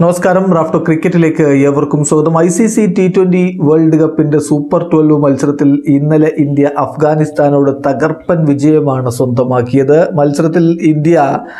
നമസ്കാരം റാഫ്റ്റോ ക്രിക്കറ്റിലേക്ക് ഏവർക്കും സ്വാഗതം I C C T twenty world കപ്പിന്റെ സൂപ്പർ ട്വൽവ് മത്സരത്തിൽ ഇന്നലെ ഇന്ത്യ അഫ്ഗാനിസ്ഥാനോട് തകർപ്പൻ വിജയമാണ് സ്വന്തമാക്കിയത് മത്സരത്തിൽ ഇന്ത്യ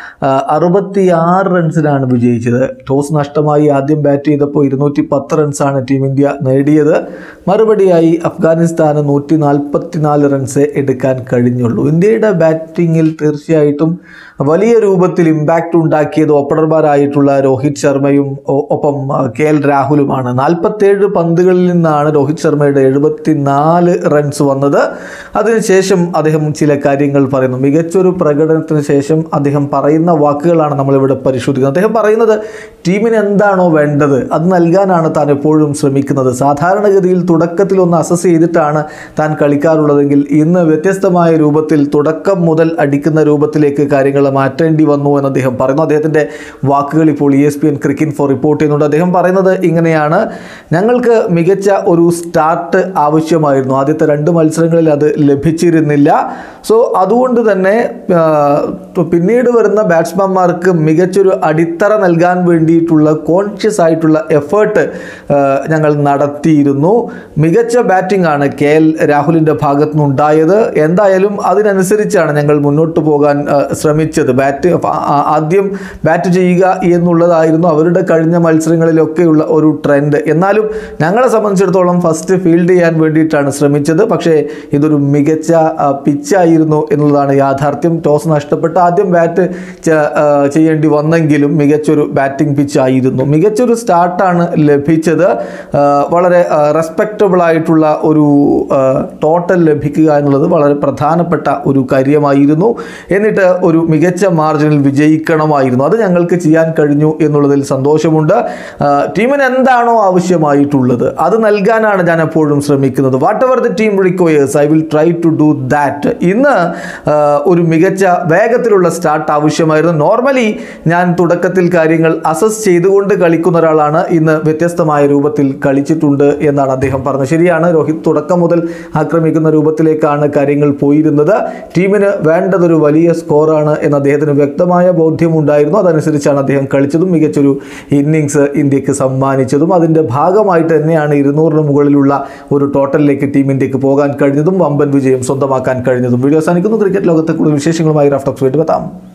അറുപത്തിയാറ് റൺസിനാണ് വിജയിച്ചത് ടോസ് നഷ്ടമായി ആദ്യം ബാറ്റ് ചെയ്തപ്പോൾ ഇരുന്നൂറ്റി പത്ത് റൺസാണ് ടീം ഇന്ത്യ നേടിയത് മറുപടിയായി അഫ്ഗാനിസ്ഥാന് നൂറ്റി നാൽപ്പത്തിനാല് റൺസേ എടുക്കാൻ കഴിഞ്ഞുള്ളൂ ഇന്ത്യയുടെ ബാറ്റിങ്ങിൽ തീർച്ചയായിട്ടും വലിയ രൂപത്തിൽ ഇമ്പാക്റ്റ് ഉണ്ടാക്കിയത് ഓപ്പണർമാരായിട്ടുള്ള രോഹിത് ശർമ്മയും ഒ- ഒപ്പം ആ, കെ എൽ രാഹുലുമാണ് നാൽപ്പത്തേഴ് പന്തുകളിൽ നിന്നാണ് രോഹിത് ശർമ്മയുടെ എഴുപത്തിനാല് റൺസ് വന്നത് അതിനുശേഷം അദ്ദേഹം ചില കാര്യങ്ങൾ പറയുന്നു മികച്ചൊരു പ്രകടനത്തിന് ശേഷം അദ്ദേഹം പറയുന്ന വാക്കുകളാണ് നമ്മളിവിടെ പരിശോധിക്കുന്നത് അദ്ദേഹം പറയുന്നത് ടീമിന് എന്താണോ വേണ്ടത് അത് നൽകാനാണ് താൻ എപ്പോഴും ശ്രമിക്കുന്നത് സാധാരണഗതിയിൽ തുടക്കത്തിൽ ഒന്ന് അസസ് ചെയ്തിട്ടാണ് താൻ കളിക്കാറുള്ളതെങ്കിൽ ഇന്ന് വ്യത്യസ്തമായ രൂപത്തിൽ തുടക്കം മുതൽ അടിക്കുന്ന രൂപത്തിലേക്ക് കാര്യങ്ങൾ മാറ്റേണ്ടി വന്നു എന്ന് അദ്ദേഹം പറയുന്നു അദ്ദേഹത്തിൻ്റെ വാക്കുകൾ ഇപ്പോൾ E S P N cricket four report ചെയ്യുന്നുണ്ട് അദ്ദേഹം പറയുന്നത് ഇങ്ങനെയാണ് ഞങ്ങൾക്ക് മികച്ച ഒരു സ്റ്റാർട്ട് ആവശ്യമായിരുന്നു ആദ്യത്തെ രണ്ട് മത്സരങ്ങളിൽ അത് ലഭിച്ചിരുന്നില്ല സോ അതുകൊണ്ട് തന്നെ ആ, പിന്നീട് വരുന്ന ബാറ്റ്സ്മാൻമാർക്ക് മികച്ചൊരു അടിത്തറ നൽകാൻ വേണ്ടിയിട്ടുള്ള കോൺഷ്യസ് ആയിട്ടുള്ള എഫേർട്ട് ഞങ്ങൾ നടത്തിയിരുന്നു മികച്ച ബാറ്റിംഗ് ആണ് കെ എൽ രാഹുലിൻ്റെ ഭാഗത്തു നിന്നുണ്ടായത് എന്തായാലും അതിനനുസരിച്ചാണ് ഞങ്ങൾ മുന്നോട്ട് പോകാൻ ആ, ശ്രമിച്ചത് ബാറ്റ് ആ- ആ- ആദ്യം ബാറ്റ് ചെയ്യുക എന്നുള്ളതായിരുന്നു അവരുടെ കഴിഞ്ഞ മത്സരങ്ങളിലൊക്കെയുള്ള ഒരു ട്രെൻഡ് എന്നാലും ഞങ്ങളെ സംബന്ധിച്ചിടത്തോളം ഫസ്റ്റ് ഫീൽഡ് ചെയ്യാൻ വേണ്ടിയിട്ടാണ് ശ്രമിച്ചത് പക്ഷേ ഇതൊരു മികച്ച ആ, പിച്ചായിരുന്നു എന്നുള്ളതാണ് യാഥാർത്ഥ്യം ടോസ് നഷ്ടപ്പെട്ട് ആദ്യം ബാറ്റ് ച- ആ, ചെയ്യേണ്ടി വന്നെങ്കിലും മികച്ചൊരു ബാറ്റിംഗ് പിച്ചായിരുന്നു മികച്ചൊരു സ്റ്റാർട്ടാണ് ലഭിച്ചത് ആ, വളരെ റെസ്പെക്റ്റബിൾ ആയിട്ടുള്ള ഒരു ടോട്ടൽ ലഭിക്കുക എന്നുള്ളത് വളരെ പ്രധാനപ്പെട്ട ഒരു കാര്യമായിരുന്നു എന്നിട്ട് ഒരു മികച്ച മാർജിനിൽ വിജയിക്കണമായിരുന്നു അത് ഞങ്ങൾക്ക് ചെയ്യാൻ കഴിഞ്ഞു എന്നുള്ളതിൽ സന്തോഷമുണ്ട് ആ, ടീമിന് എന്താണോ ആവശ്യമായിട്ടുള്ളത് അത് നൽകാനാണ് ഞാൻ എപ്പോഴും ശ്രമിക്കുന്നത് whatever the team requires I will try to do that ഇന്ന് ആ, ഒരു മികച്ച വേഗത്തിലുള്ള സ്റ്റാർട്ട് ആവശ്യമായിരുന്നു നോർമലി ഞാൻ തുടക്കത്തിൽ കാര്യങ്ങൾ അസസ് ചെയ്തുകൊണ്ട് കളിക്കുന്ന ഒരാളാണ് ഇന്ന് വ്യത്യസ്തമായ രൂപത്തിൽ കളിച്ചിട്ടുണ്ട് എന്നാണ് അദ്ദേഹം പറഞ്ഞത് ശരിയാണ് രോഹിത് തുടക്കം മുതൽ ആക്രമിക്കുന്ന രൂപത്തിലേക്കാണ് കാര്യങ്ങൾ പോയിരുന്നത് ടീമിന് വേണ്ടതൊരു വലിയ സ്കോറാണ് എന്ന് അദ്ദേഹത്തിന് വ്യക്തമായ ബോധ്യമുണ്ടായിരുന്നു അതനുസരിച്ചാണ് അദ്ദേഹം കളിച്ചതും മികച്ചൊരു ഇന്നിങ്സ് ഇന്ത്യക്ക് സമ്മാനിച്ചതും അതിൻ്റെ ഭാഗമായിട്ട് തന്നെയാണ് ഇരുന്നൂറിന് മുകളിലുള്ള ഒരു ടോട്ടലിലേക്ക് ടീം ഇന്ത്യക്ക് പോകാൻ കഴിഞ്ഞതും വമ്പൻ വിജയം സ്വന്തമാക്കാൻ കഴിഞ്ഞതും വീഡിയോ അവസാനിക്കുന്നു ക്രിക്കറ്റ് ലോകത്തെ കൂടുതൽ വിശേഷങ്ങളുമായി റാഫ്റ്റോക്സ് വേണ്ടി എത്താം